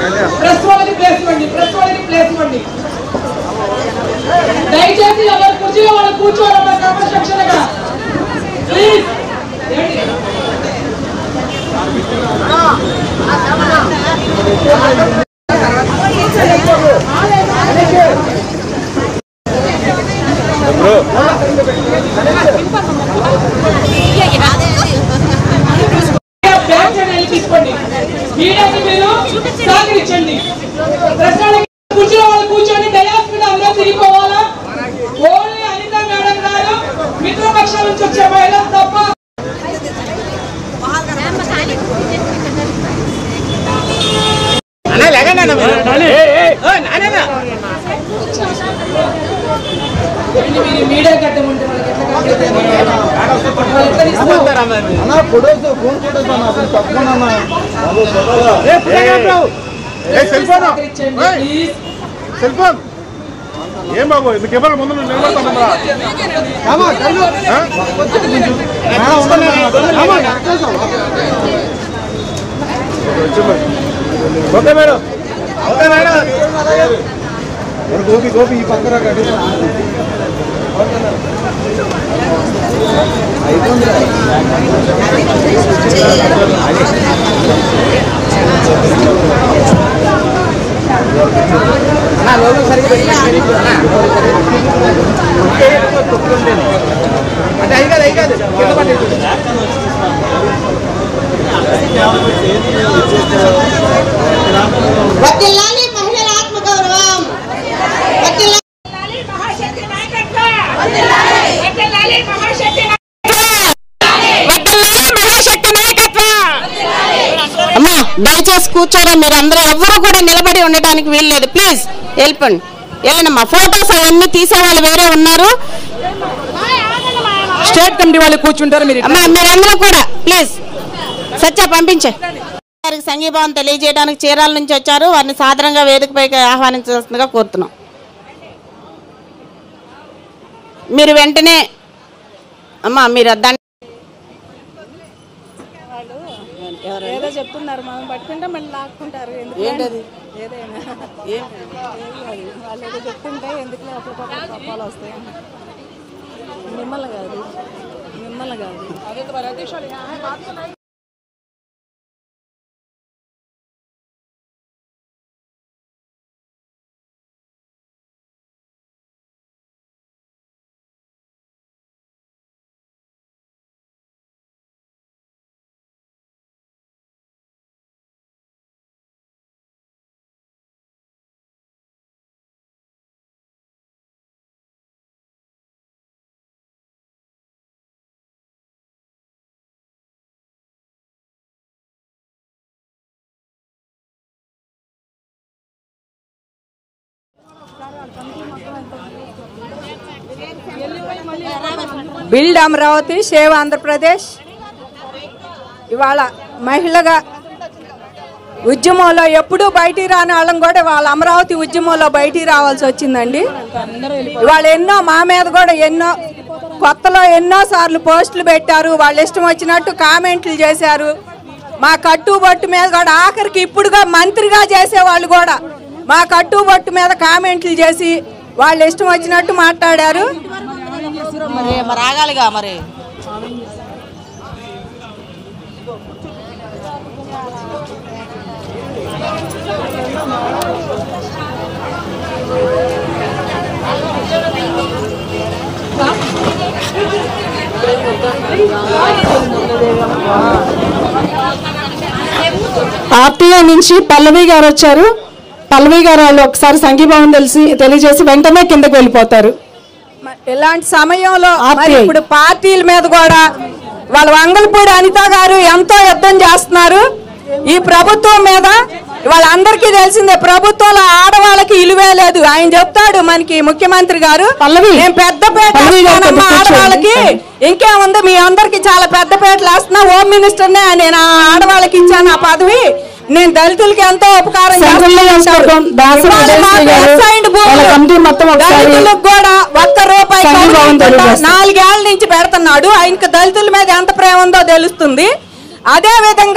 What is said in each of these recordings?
Press వాళ్ళకి place ఇవ్వండి press వాళ్ళకి ప్లేస్ ఇవ్వండి దయచేసి ఎవరు కుర్చీలో వాళ్ళు కూర్చోవాలన్న క్రమశిక్షణగా ప్లీజ్ బ్యాక్ సైడ్ వెళ్ళి తీసుకోండి మీడియాకి మీరు సహకరించండి ప్రశ్నలకి కూర్చో వాళ్ళు కూర్చొని డయాస్ మీద అందరూ తిరిగిపోవాలా ఓన్లీ అనిత మేడం గారు మిత్రపక్షాల నుంచి వచ్చే మహిళలు తప్ప ఏంటి మీరు మీడియా కట్టమంటే వాళ్ళకి ఎట్లా కట్టలేదు? వాళ్ళు ఎట్లా తీసుకోవాలి? అన్నా ఫొటోస్ ఫోన్ ఫొటోస్ అన్న అసలు తప్పకుండా అన్న సహకరించండి ప్లీజ్ సెల్ ఫోన్ ఏం బాబు ఇది కెమెరా ముందు నువ్వు నిలబడతానమ్మా okay madam okay madam Gopi Gopi ఈ పక్కన కట్టి వర్ధిల్లాలి మహిళల ఆత్మగౌరవం వర్ధిల్లాలి మహాశక్తి నాయకత్వం వర్ధిల్లాలి మహాశక్తి అమ్మా దయచేసి కూర్చోరా మీరు అందరూ ఎవరు కూడా నిలబడి ఉండడానికి వీల్లేదు ప్లీజ్ వెళ్ళిపోండి వెళ్ళండమ్మా ఫోటోస్ అవన్నీ తీసే వాళ్ళు వేరే ఉన్నారు స్టేట్ కమిటీ వాళ్ళు కూర్చుంటారు మీరు అమ్మా మీరందరూ కూడా ప్లీజ్ సత్య పంపించే వారికి సంఘీభావం తెలియజేయడానికి చీరాల నుంచి వచ్చారు వారిని సాధారణంగా వేదికపైకి ఆహ్వానించాల్సిందిగా కోరుతున్నాం మీరు వెంటనే అమ్మా మీరు దాన్ని ఏదో చెప్తున్నారు మనం పట్టుకుంటే మళ్ళీ లాక్కుంటారు ఎందుకు ఏంటది? ఏదైనా ఏం కాదు. వాళ్ళు ఏదో చెప్తుంటే ఎందుకు ఒకరికొకరు తప్పాలు వస్తాయి మిమ్మల్ని కాదు మిమ్మల్ని కాదు బిల్డ్ అమరావతి సేవ్ ఆంధ్రప్రదేశ్ ఇవాళ మహిళగా ఉద్యమంలో ఎప్పుడూ బయటికి రాని వాళ్ళం కూడా వాళ్ళ అమరావతి ఉద్యమంలో బయటికి రావాల్సి వచ్చింది ఇవాళ ఎన్నో మా మీద కూడా ఎన్నో కొత్తలో ఎన్నో సార్లు పోస్టులు పెట్టారు వాళ్ళు ఇష్టం వచ్చినట్టు కామెంట్లు చేశారు మా కట్టుబొట్టు మీద కూడా ఆఖరికి ఇప్పుడుగా మంత్రిగా చేసేవాళ్ళు కూడా మా కట్టుబొట్టు మీద కామెంట్లు చేసి వాళ్ళు ఇష్టం వచ్చినట్టు మాట్లాడారు మరి మరి ఆగాలిగా మరి ఆర్టీఓ నుంచి పల్లవి గారు వచ్చారు పల్లవి గారు వాళ్ళు ఒకసారి సంఘీభావం తెలిసి తెలియజేసి వెంటనే కిందకి వెళ్ళిపోతారు ఇలాంటి సమయంలో మరి ఇప్పుడు పార్టీల మీద కూడా వాళ్ళ వంగలపూడి అనిత గారు ఎంతో యుద్ధం చేస్తున్నారు ఈ ప్రభుత్వం మీద వాళ్ళందరికీ తెలిసిందే ప్రభుత్వంలో ఆడవాళ్ళకి ఇలువే లేదు ఆయన చెప్తాడు మనకి ముఖ్యమంత్రి గారు పల్లవి. నేను పెద్ద పేట పల్లవి గారు వేస్తున్నానమ్మా కొద్దిగా ఆడవాళ్ళకి ఇంకేముంది మీ అందరికి చాలా పెద్ద పేటలు వేస్తున్నా హోమ్ మినిస్టర్నే నేను ఆ ఆడవాళ్ళకి ఇచ్చాను ఆ పదవి నేను దళితులకి ఎంతో ఉపకారం సంఘంలో నియోజకవర్గం దాసరి ఇవాళ విజయశ్రీ మాకు గారు, assigned భూములు వాళ్ళ కమిటీ మొత్తం ఒకసారి దళితులకు కూడా ఒక్క రూపాయి సంఘీభావం కౌలు ఇవ్వకుండా తెలియజేస్తారు. నాలుగేళ్ల నుంచి పెడుతున్నాడు ఆయనకు దళితుల మీద ఎంత ప్రేమ ఉందో తెలుస్తుంది అదే విధంగా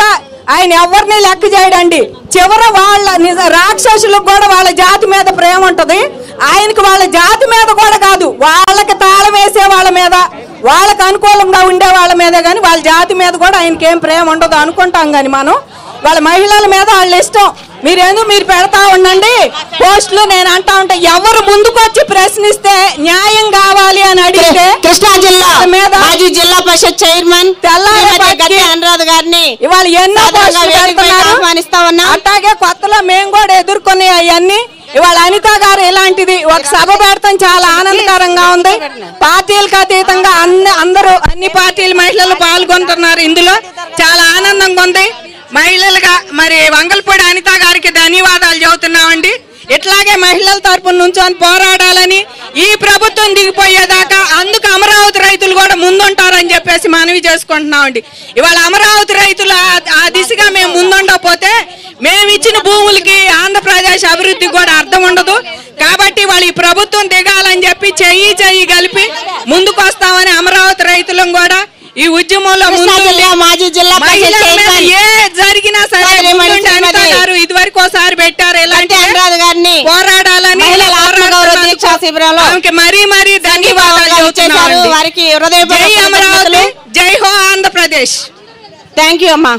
ఆయన ఎవరిని లెక్క చేయడండి చివర వాళ్ళ నిజ రాక్షసులకు కూడా వాళ్ళ జాతి మీద ప్రేమ ఉంటది ఆయనకి వాళ్ళ జాతి మీద కూడా కాదు వాళ్ళకి తాళం వేసే వాళ్ళ మీద వాళ్ళకి అనుకూలంగా ఉండే వాళ్ళ మీద కానీ వాళ్ళ జాతి మీద కూడా ఆయనకి ఏం ప్రేమ ఉండదు అనుకుంటాం కానీ మనం వాళ్ళ మహిళల మీద వాళ్ళ ఇష్టం మీరేందో మీరు పెడతా ఉండండి పోస్టులు నేను అంటా ఉంటా ఎవరు ముందుకు వచ్చి ప్రశ్నిస్తే న్యాయం కావాలి అని అడిగితే కృష్ణా జిల్లా వాళ్ళ మీద మాజీ జిల్లా పరిషత్ చైర్మన్ తెల్లారి శ్రీమతి పట్టి- గట్టి అనురాధ గారిని ఇవాళ ఎన్నో సాధారణంగా పోస్టులు వేదికపైకి పెడుతున్నారు. ఆహ్వానిస్తా ఉన్నాం. అట్లాగే కొత్తలో మేము కూడా ఎదుర్కొనే అవన్నీ ఇవాళ అనిత గారు ఇలాంటిది ఒక సభ పెడతాం చాలా ఆనందకరంగా ఉంది పార్టీలకు అతీతంగా అన్ని అందరూ అన్ని పార్టీల మహిళలు పాల్గొంటున్నారు ఇందులో చాలా ఆనందంగా ఉంది మహిళలుగా మరి వంగల్పూడి అనిత గారికి ధన్యవాదాలు చెబుతున్నామండి ఇట్లాగే మహిళల తరపున నుంచొని పోరాడాలని ఈ ప్రభుత్వం దిగిపోయేదాకా అందుకు అమరావతి రైతులు కూడా ముందుంటారని చెప్పేసి మనవి చేసుకుంటున్నామండి ఇవాళ అమరావతి రైతులు ఆ- ఆ దిశగా మేము ముందుండకపోతే మేము ఇచ్చిన భూములకి ఆంధ్రప్రదేశ్ అభివృద్ధి కూడా అర్థం ఉండదు కాబట్టి వాళ్ళు ఈ ప్రభుత్వం దిగాలని చెప్పి చెయ్యి చెయ్యి కలిపి ముందుకు వస్తామని అమరావతి రైతులం కూడా ఈ ఉద్యమంలో కృష్ణా ముందు జిల్లా మాజీ జిల్లా పరిషత్ మహిళల మీద చైర్మన్ ఏ జరిగినా సరే సోదరిమణి ముందుండి అనిత శ్రీమతి గారు ఇదివరకు ఒకసారి పెట్టారు గట్టి ఇలాంటి అనురాధ గారిని పోరాడాలని మహిళల ఆత్మగౌరవ పోరాడుతున్నందుకు దీక్షా శిబిరంలో ఆమెకి మరీ మరీ ధన్యవాదాలు చేశారు చెబుతున్నామండి. వారికి జై హృదయపూర్వక అమరావతి కృతజ్ఞతలు. జై హో ఆంధ్రప్రదేశ్ థ్యాంక్ యూ అమ్మా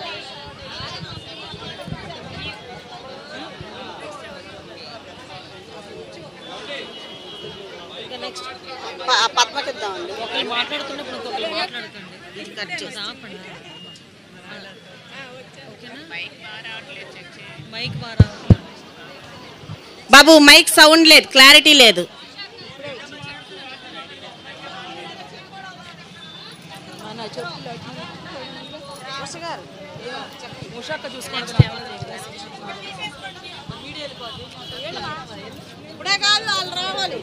బాబు మైక్ సౌండ్ లేదు క్లారిటీ లేదు ఇప్పుడే కాదు వాళ్ళు రావాలి